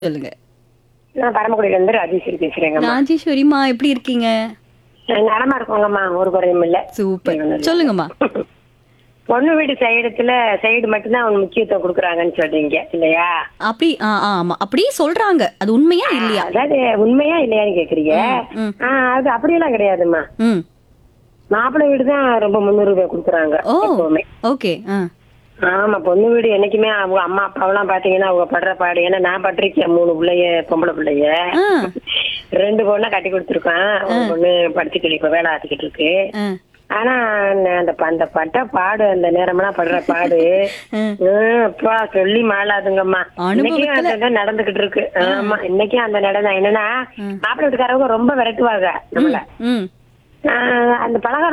சொல்லுங்க நான் பரமக்குடியில இருந்து ராஜேஸ்வரி பேசுறேங்கம்மா ராஜேஸ்வரிமா எப்படி இருக்கீங்க நான் நலமா இருக்கோங்கம்மா ஒரு குறையும் இல்ல சூப்பர் சொல்லுங்கம்மா பொண்ணு வீடு சைடுல சைடு மட்டும்தான் அவங்க முக்கியத்துவம் கொடுக்குறாங்கன்னு சொல்றீங்க இல்லையா அப்படி ஆ ஆ, ஆமா அப்படியே சொல்றாங்க அது உண்மையா இல்லையா அதாவது உண்மையா இல்லையான்னு கேக்குறீங்க ம். ஆ, அது அப்படியெல்லாம் கிடையாதும்மா ம் மாப்பிள்ளை வீடு தான் ரொம்ப முன்னுரிமை கொடுக்குறாங்க ஓ எப்பவுமே ஓகே ஆ ஆமா பொண்ணு வீடு என்னைக்குமே அவங்க அம்மா அப்பாவெல்லாம் பாத்தீங்கன்னா அவங்க படுற பாடு ஏன்னா நான் பட்டிருக்கேன் மூணு பிள்ளைய பொம்பளை பிள்ளைய ஆ ரெண்டு பொண்ணை கட்டி கொடுத்துருக்கேன் ஒரு பொண்ணு படிச்சுக்கிட்டு இப்ப வேலை ஆத்திக்கிட்டு இருக்கு ஆ ஆனா நான் அந்த ப- அந்த பட்ட பாடு அந்த நேரமெல்லாம் படுற பாடு ம். ஹம், அப்பா சொல்லி மாளாதுங்கம்மா இன்னைக்கும் அனுபவத்துல- அந்த நடந்துகிட்டு இருக்கு ஆமா இன்னைக்கும் அந்த நடந்தா என்னன்னா மாப்பிள்ளை வீட்டுக்காரவங்க ரொம்ப விரட்டுவாங்க நம்மள ம் ஆஹ் அந்த பலகாரம்